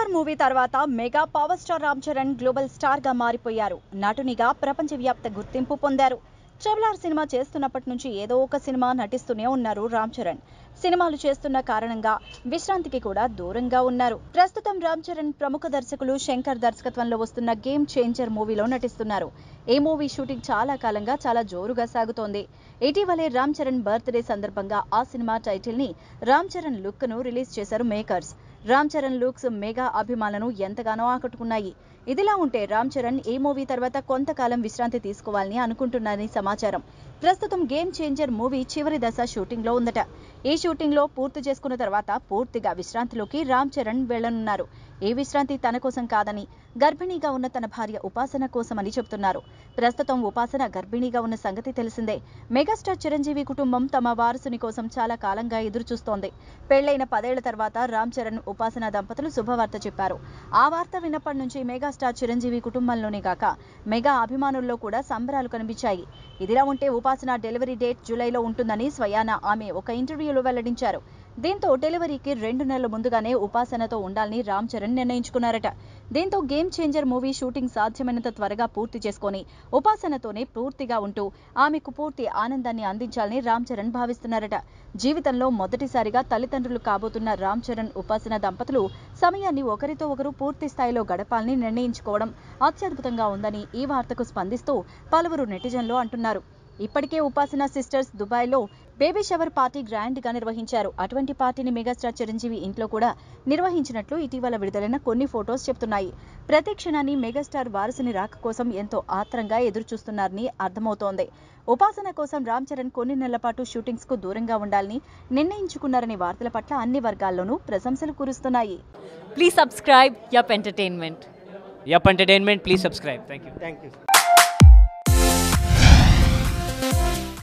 Triple R movie తర్వాత mega power star Ram Charan global star గా మారిపోయారు నటునిగా ప్రపంచవ్యాప్త గుర్తింపు పొందారు ట్రిపుల్ ఆర్ సినిమా చేస్తున్నప్పటి నుంచి ఏదో ఒక సినిమా నటిస్తూనే ఉన్నారు రామ్ చరణ్ సినిమాలు చేస్తున్న కారణంగా విశ్రాంతికి కూడా దూరంగా ఉన్నారు ప్రస్తుతం రామ్ చరణ్ ప్రముఖ దర్శకులు శంకర్ దర్శకత్వంలో వస్తున్న గేమ్ చేంజర్ మూవీలో నటిస్తున్నారు ఈ మూవీ షూటింగ్ చాలా కాలంగా చాలా జోరుగా సాగుతోంది ఇటీవలే రామ్ చరణ్ బర్త్డే సందర్భంగా ఆ సినిమా టైటిల్ ని రామ్ చరణ్ లుక్ ను రిలీజ్ చేశారు makers Ram Charan looks mega అభిమానులను ఎంతగానో ఆకట్టుకున్నాయి ఇదిలా ఉంటే రామ్ చరణ్ ఈ మూవీ తర్వాత కొంతకాలం విశ్రాంతి తీసుకోవాలని అనుకుంటున్నారని సమాచారం ప్రస్తుతం గేమ్ చేంజర్ మూవీ చివరి దశ షూటింగ్ లో ఉందట ఈ షూటింగ్ లో పూర్తి చేసుకున్న తర్వాత పూర్తిగా విశ్రాంతిలోకి రామ్ చరణ్ వెళ్లనున్నారు ఈ విశ్రాంతి తన కోసం కాదని గర్భిణీగా ఉన్న తన భార్య ఉపాసన కోసమని చెబుతున్నారు ప్రస్తుతం ఉపాసన గర్భిణీగా ఉన్న సంగతి తెలిసిందే మెగాస్టార్ చిరంజీవి కుటుంబం తమ వారసుని కోసం చాలా కాలంగా ఎదురు చూస్తోంది పెళ్లైన పదేళ్ల తర్వాత రామ్ చరణ్ ఉపాసన దంపతులు శుభవార్త చెప్పారు ఆ వార్త విన్నప్పటి నుంచి మెగాస్టార్ చిరంజీవి కుటుంబంలోనే కాక మెగా అభిమానుల్లో కూడా సంబరాలు కనిపించాయి ఇదిలా ఉంటే ఉపాసన డెలివరీ డేట్ జూలైలో ఉంటుందని స్వయాన ఆమె ఒక ఇంటర్వ్యూలో వెల్లడించారు దీంతో డెలివరీకి రెండు నెలల ముందుగానే ఉపాసనతో ఉండాలని రామ్ చరణ్ నిర్ణయించుకున్నారట దీంతో గేమ్ చేంజర్ మూవీ షూటింగ్ సాధ్యమైనంత త్వరగా పూర్తి చేసుకొని ఉపాసనతోనే పూర్తిగా ఉంటూ ఆమెకు పూర్తి ఆనందాన్ని అందించాలని రామ్ చరణ్ భావిస్తున్నారట జీవితంలో మొదటిసారిగా తల్లిదండ్రులు కాబోతున్న రామ్ చరణ్ ఉపాసన దంపతులు సమయాన్ని ఒకరితో ఒకరు పూర్తి స్థాయిలో గడపాలని నిర్ణయించుకోవడం అత్యద్భుతంగా ఉందని ఈ వార్తకు స్పందిస్తూ పలువురు నెటిజన్లు అంటున్నారు ఇప్పటికే ఉపాసన సిస్టర్స్ దుబాయ్లో బేబీ షవర్ పార్టీ గ్రాండ్ గా నిర్వహించారు అటువంటి పార్టీని మెగాస్టార్ చిరంజీవి ఇంట్లో కూడా నిర్వహించినట్లు ఇటీవల విడుదలైన కొన్ని ఫొటోస్ చెప్తున్నాయి ప్రతి క్షణాన్ని మెగాస్టార్ వారసుని రాక కోసం ఎంతో ఆత్రంగా ఎదురు చూస్తున్నారని అర్థమవుతోంది ఉపాసన కోసం రామ్ చరణ్ కొన్ని నెలల పాటు షూటింగ్స్ కు దూరంగా ఉండాలని నిర్ణయించుకున్నారనే వార్తల పట్ల అన్ని వర్గాల్లోనూ ప్రశంసలు కురుస్తున్నాయి Please subscribe Yup Entertainment. Yup Entertainment, please subscribe. Thank you. Thank you